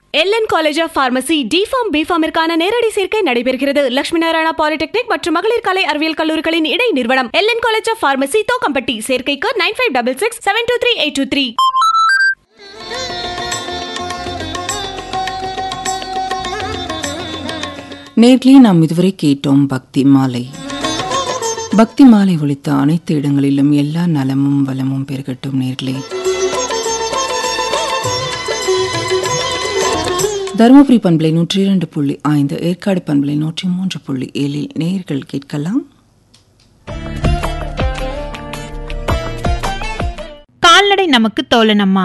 LN college of pharmacy D Pharm பிஃபார்மிற்கான நேரடி சேர்க்கை நடைபெறுகிறது லட்சுமி நாராயணா பாலிடெக்னிக் மற்றும் மகளிர் கலை அறிவியல் கல்லூரிகளின் இடை நிறுவனம் LN college of pharmacy Thokkampatti சேர்க்கைக்கு nine five double six seven two three eight two three நேர்களே நாம் இதுவரை கேட்டோம் பக்தி மாலை பக்தி மாலை ஒழித்த அனைத்து இடங்களிலும் எல்லா நலமும் வளமும் பெருகட்டும் நேர்களே தருமபுரி பண்பலை நூற்றி இரண்டு புள்ளி ஐந்து ஏற்காடு பண்பலை நூற்றி மூன்று புள்ளி ஏழில் நேர்கள் கேட்கலாம் கால்நடை நமக்கு தோழனம்மா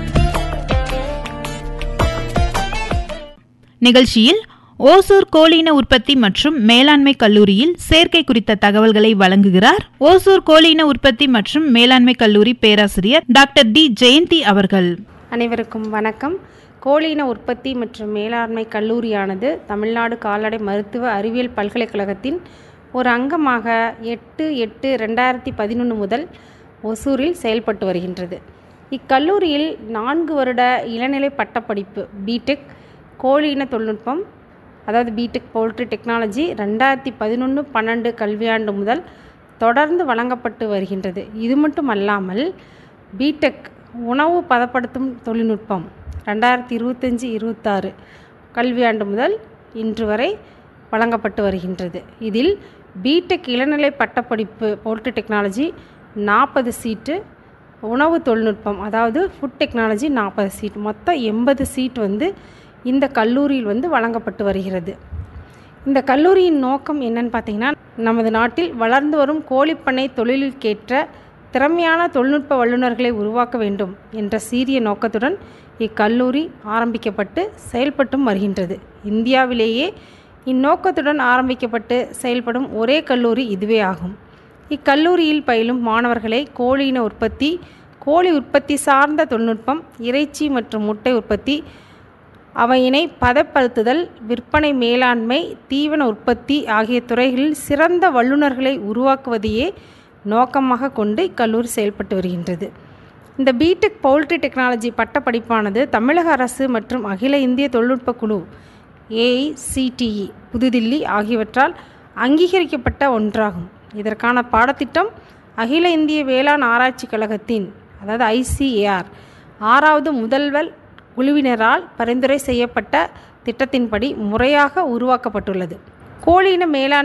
நிகழ்ச்சியில் ஓசூர் கோழியின உற்பத்தி மற்றும் மேலாண்மை கல்லூரியில் சேர்க்கை குறித்த தகவல்களை வழங்குகிறார் ஓசூர் கோழியின உற்பத்தி மற்றும் மேலாண்மை கல்லூரி பேராசிரியர் டாக்டர் டி ஜெயந்தி அவர்கள் அனைவருக்கும் வணக்கம் கோழியின உற்பத்தி மற்றும் மேலாண்மை கல்லூரியானது தமிழ்நாடு கால்நடை மருத்துவ அறிவியல் பல்கலைக்கழகத்தின் ஒரு அங்கமாக எட்டு எட்டு ரெண்டாயிரத்தி பதினொன்று முதல் ஒசூரில் செயல்பட்டு வருகின்றது இக்கல்லூரியில் நான்கு வருட இளநிலை பட்டப்படிப்பு பிடெக் கோழியின தொழில்நுட்பம் அதாவது பிடெக் பவுல்ட்ரி டெக்னாலஜி ரெண்டாயிரத்தி பதினொன்று பன்னெண்டு கல்வியாண்டு முதல் தொடர்ந்து வழங்கப்பட்டு வருகின்றது இது மட்டும் அல்லாமல் பிடெக் உணவு பதப்படுத்தும் தொழில்நுட்பம் ரெண்டாயிரத்தி இருபத்தஞ்சி இருபத்தாறு கல்வியாண்டு முதல் இன்று வரை வழங்கப்பட்டு வருகின்றது இதில் பிடெக் இளநிலை பட்டப்படிப்பு பவுல்ட்ரி டெக்னாலஜி நாற்பது சீட்டு உணவு தொழில்நுட்பம் அதாவது ஃபுட் டெக்னாலஜி நாற்பது சீட் மொத்தம் எண்பது சீட் வந்து இந்த கல்லூரியில் வந்து வழங்கப்பட்டு வருகிறது இந்த கல்லூரியின் நோக்கம் என்னன்னு பார்த்தீங்கன்னா நமது நாட்டில் வளர்ந்து வரும் கோழிப்பண்ணை தொழிலுக்கேற்ற திறமையான தொழில்நுட்ப வல்லுநர்களை உருவாக்க வேண்டும் என்ற சீரிய நோக்கத்துடன் இக்கல்லூரி ஆரம்பிக்கப்பட்டு செயல்பட்டும் வருகின்றது இந்தியாவிலேயே இந்நோக்கத்துடன் ஆரம்பிக்கப்பட்டு செயல்படும் ஒரே கல்லூரி இதுவே ஆகும் இக்கல்லூரியில் பயிலும் மாணவர்களை கோழியின உற்பத்தி கோழி உற்பத்தி சார்ந்த தொழில்நுட்பம் இறைச்சி மற்றும் முட்டை உற்பத்தி அவையினை பதப்படுத்துதல் விற்பனை மேலாண்மை தீவன உற்பத்தி ஆகிய துறைகளில் சிறந்த வல்லுநர்களை உருவாக்குவதையே நோக்கமாக கொண்டு இக்கல்லூரி செயல்பட்டு வருகின்றது இந்த பிடெக் பவுல்ட்ரி டெக்னாலஜி பட்டப்படிப்பானது தமிழக அரசு மற்றும் அகில இந்திய தொழில்நுட்ப குழு ஏஐசிடிஇ புதுதில்லி ஆகியவற்றால் அங்கீகரிக்கப்பட்ட ஒன்றாகும் இதற்கான பாடத்திட்டம் அகில இந்திய வேளாண் ஆராய்ச்சி கழகத்தின் அதாவது ஐசிஏஆர் ஆறாவது முதல்வர் குழுவினரால் பரிந்துரை செய்யப்பட்ட திட்டத்தின்படி முறையாக உருவாக்கப்பட்டுள்ளது கோழியின மேலாண்மை